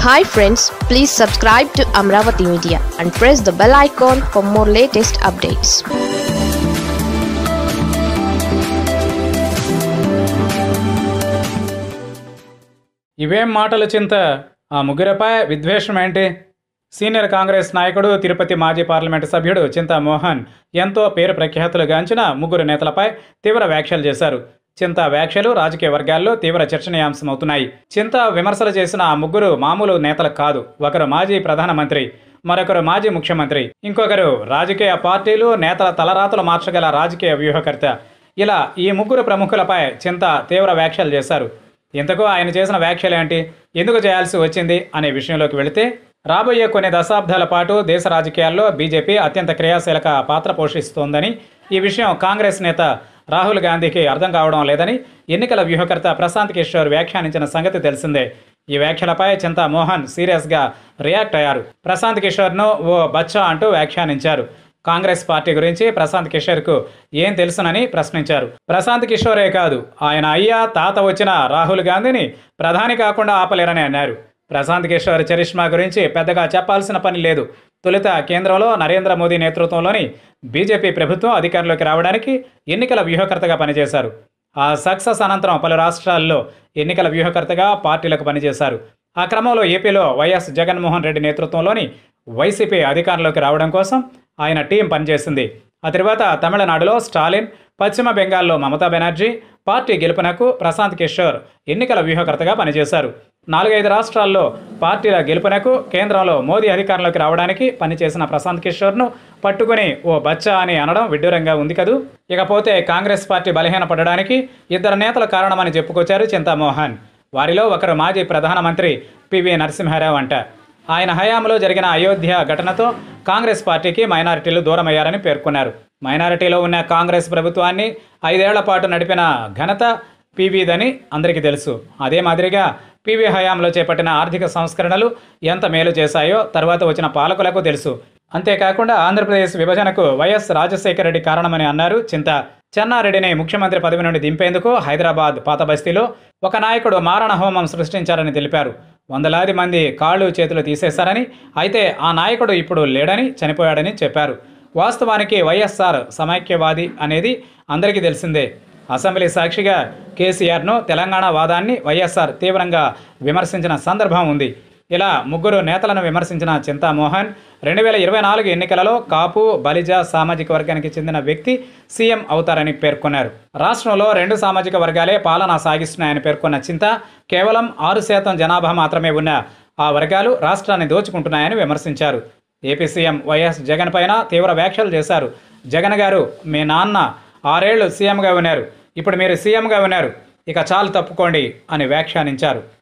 hi friends please subscribe to Amaravati media and press the bell icon for more latest updates ఇవేం మాటలు చింత ఆ ముగ్గురిపై విద్వేషం ఏంటి సీనియర్ కాంగ్రెస్ నాయకుడు తిరుపతి మాజీ పార్లమెంటు సభ్యుడు చింత మోహన్ ఎంతో పేరు ప్రఖ్యాతులు గాంచిన ముగ్గురు నేతలపై తీవ్ర వ్యాఖ్యలు చేశారు చింత వ్యాఖ్యలు రాజకీయ వర్గాల్లో తీవ్ర చర్చనీయాంశమవుతున్నాయి చింత విమర్శలు చేసిన ఆ ముగ్గురు మామూలు నేతలు కాదు ఒకరు మాజీ ప్రధానమంత్రి మరొకరు మాజీ ముఖ్యమంత్రి ఇంకొకరు రాజకీయ పార్టీలు నేతల తలరాతలు మార్చగల రాజకీయ వ్యూహకర్త ఇలా ఈ ముగ్గురు ప్రముఖులపై చింత తీవ్ర వ్యాఖ్యలు చేశారు ఇంతకు ఆయన చేసిన వ్యాఖ్యలేంటి ఎందుకు చేయాల్సి వచ్చింది అనే విషయంలోకి వెళితే రాబోయే కొన్ని దశాబ్దాల పాటు దేశ రాజకీయాల్లో బీజేపీ అత్యంత క్రియాశీలక పాత్ర పోషిస్తోందని ఈ విషయం కాంగ్రెస్ నేత రాహుల్ గాంధీకి అర్థం కావడం లేదని ఎన్నికల వ్యూహకర్త ప్రశాంత్ కిషోర్ వ్యాఖ్యానించిన సంగతి తెలిసిందే ఈ వ్యాఖ్యలపై చింత మోహన్ సీరియస్గా రియాక్ట్ అయ్యారు ప్రశాంత్ కిషోర్ను ఓ బచ్చా అంటూ వ్యాఖ్యానించారు కాంగ్రెస్ పార్టీ గురించి ప్రశాంత్ కిషోర్కు ఏం తెలుసునని ప్రశ్నించారు ప్రశాంత్ కిషోరే కాదు ఆయన అయ్యా తాత వచ్చిన రాహుల్ గాంధీని ప్రధాని కాకుండా ఆపలేరని అన్నారు ప్రశాంత్ కిషోర్ చరిష్మా గురించి పెద్దగా చెప్పాల్సిన పని లేదు తొలుత కేంద్రంలో నరేంద్ర మోదీ నేతృత్వంలోని బీజేపీ ప్రభుత్వం అధికారంలోకి రావడానికి ఎన్నికల వ్యూహకర్తగా పనిచేశారు ఆ సక్సెస్ అనంతరం పలు రాష్ట్రాల్లో ఎన్నికల వ్యూహకర్తగా పార్టీలకు పనిచేశారు ఆ క్రమంలో ఏపీలో వైఎస్ జగన్మోహన్ రెడ్డి నేతృత్వంలోని వైసీపీ అధికారంలోకి రావడం కోసం ఆయన టీం పనిచేసింది ఆ తర్వాత తమిళనాడులో స్టాలిన్ పశ్చిమ బెంగాల్లో మమతా బెనర్జీ పార్టీ గెలుపునకు ప్రశాంత్ కిషోర్ ఎన్నికల వ్యూహకర్తగా పనిచేశారు నాలుగైదు రాష్ట్రాల్లో పార్టీల గెలుపునకు కేంద్రంలో మోదీ అధికారంలోకి రావడానికి పనిచేసిన ప్రశాంత్ కిషోర్ను పట్టుకుని ఓ బచ్చా అని అనడం విడ్డూరంగా ఉంది కదూ ఇకపోతే కాంగ్రెస్ పార్టీ బలహీనపడడానికి ఇద్దరు నేతలు కారణమని చెప్పుకొచ్చారు చింతామోహన్ వారిలో ఒకరు మాజీ ప్రధానమంత్రి పివి నరసింహారావు అంట ఆయన హయాంలో జరిగిన అయోధ్య ఘటనతో కాంగ్రెస్ పార్టీకి మైనారిటీలు దూరమయ్యారని పేర్కొన్నారు మైనారిటీలో ఉన్న కాంగ్రెస్ ప్రభుత్వాన్ని ఐదేళ్ల పాటు నడిపిన ఘనత పీవీదని అందరికీ తెలుసు అదే మాదిరిగా పీవీ హయాంలో చేపట్టిన ఆర్థిక సంస్కరణలు ఎంత మేలు చేశాయో తర్వాత వచ్చిన పాలకులకు తెలుసు అంతేకాకుండా ఆంధ్రప్రదేశ్ విభజనకు వైఎస్ రాజశేఖర రెడ్డి కారణమని అన్నారు చింత చెన్నారెడ్డిని ముఖ్యమంత్రి పదవి నుండి దింపేందుకు హైదరాబాద్ పాత బస్తీలో ఒక నాయకుడు మారణ హోమం సృష్టించారని తెలిపారు వందలాది మంది కాళ్ళు చేతులు తీసేశారని అయితే ఆ నాయకుడు ఇప్పుడు లేడని చనిపోయాడని చెప్పారు వాస్తవానికి వైఎస్ఆర్ సమైక్యవాది అనేది అందరికీ తెలిసిందే అసెంబ్లీ సాక్షిగా కేసీఆర్ను తెలంగాణ వాదాన్ని వైఎస్ఆర్ తీవ్రంగా విమర్శించిన సందర్భం ఉంది ఇలా ముగ్గురు నేతలను విమర్శించిన చింతామోహన్ రెండు వేల ఇరవై నాలుగు ఎన్నికలలో కాపు బలిజ సామాజిక వర్గానికి చెందిన వ్యక్తి సీఎం అవుతారని పేర్కొన్నారు రాష్ట్రంలో రెండు సామాజిక వర్గాలే పాలన సాగిస్తున్నాయని పేర్కొన్న చింత కేవలం ఆరు శాతం జనాభా మాత్రమే ఉన్న ఆ వర్గాలు రాష్ట్రాన్ని దోచుకుంటున్నాయని విమర్శించారు ఏపీ సీఎం వైఎస్ జగన్ పైన తీవ్ర వ్యాఖ్యలు చేశారు జగన్ గారు మీ నాన్న ఆరేళ్లు సీఎంగా ఉన్నారు ఇప్పుడు మీరు సీఎంగా ఉన్నారు ఇక చాలు తప్పుకోండి అని వ్యాఖ్యానించారు